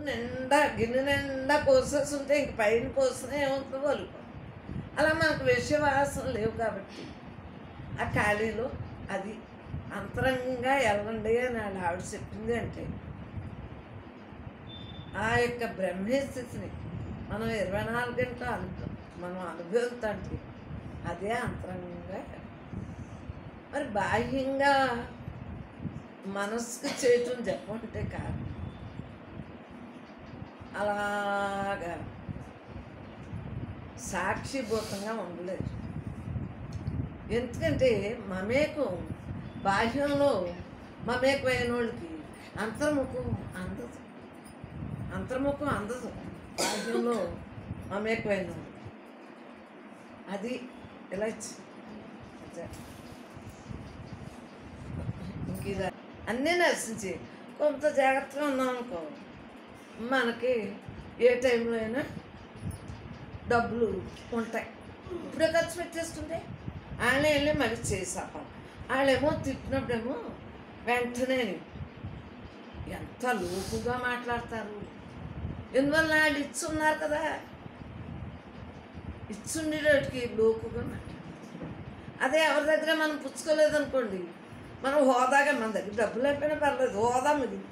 నిండా గిన్నె నిండా పోసేసి ఉంటే ఇంక పైన పోసిన ఏమవుతుందో వలుపు అలా మనకు విషవాసం లేవు కాబట్టి ఆ ఖాళీలో అది అంతరంగా ఎలాగండి అని వాళ్ళ ఆవిడ చెప్పింది అంటే ఆ యొక్క బ్రహ్మస్థితిని మనం ఇరవై నాలుగు గంటలు అను మనం అనుభవిస్తుంటే అదే అంతరంగా మరి బాహ్యంగా మనసుకు చేయటం చెప్పంటే కాదు అలాగా సాక్షిభూతంగా ఉండలేదు ఎందుకంటే మమేకం బాహ్యంలో మమేకమైన వాళ్ళకి అంతర్ముఖం అందదు అంతర్ముఖం అందదు బాహ్యంలో మమేకమైన వాళ్ళు అది ఇలా ఇచ్చి- అదే. ఇంక ఇది అన్నీ నశించి కొంత జాగ్రత్తగా ఉన్నాం అనుకో మనకి ఏ టైంలో అయినా డబ్బులు ఉంటాయి ఇప్పుడే ఖర్చు పెట్టేస్తుంటే వాళ్ళే వెళ్ళి మళ్ళీ చేసాపం వాళ్ళేమో తిట్టినప్పుడేమో వెంటనే ఎంత లోపుగా మాట్లాడతారు ఎందువల్ల వాళ్ళు ఇచ్చున్నారు కదా ఇచ్చుండేటికి లోపుగా మాట్లాడతారు అదే ఎవరి దగ్గర మనం పుచ్చుకోలేదనుకోండి మనం హోదాగా మన దగ్గర డబ్బులు అయిపోయినా పర్లేదు హోదా మిగులుతుంది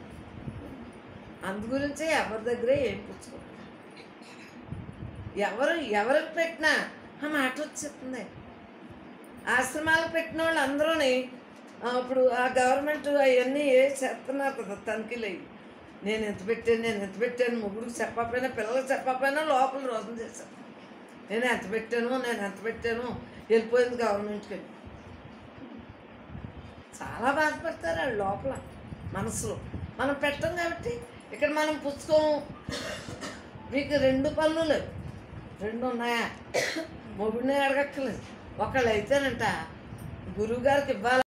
అందు గురించే ఎవరి దగ్గర ఏం పుచ్చుకోలేదు ఎవరు ఎవరికి పెట్టినా ఆ మాట వచ్చేస్తుంది ఆశ్రమాలకు పెట్టిన వాళ్ళు అందరూని ఆ, ఇప్పుడు ఆ గవర్నమెంట్ అవన్నీ ఏ చేస్తున్నారు కదా తనిఖీలు అయ్యి నేను ఎంత పెట్టాను నేను ఎంత పెట్టాను ముగ్గురికి చెప్పకపోయినా పిల్లలకు చెప్పకపోయినా లోపల రోజు చేశాను నేను ఎంత పెట్టాను నేను ఎంత పెట్టాను వెళ్ళిపోయింది గవర్నమెంట్కి వెళ్ళి చాలా బాధపడతారు వాళ్ళు లోపల మనసులో మనం పెట్టం కాబట్టి ఇక్కడ మనం పుచ్చుకోము మీకు రెండు పనులు లేవు రెండు ఉన్నాయా మొగుడిని అడగక్కర్లేదు ఒకళ్ళు అయితేనంట గురువుగారికి ఇవ్వాలి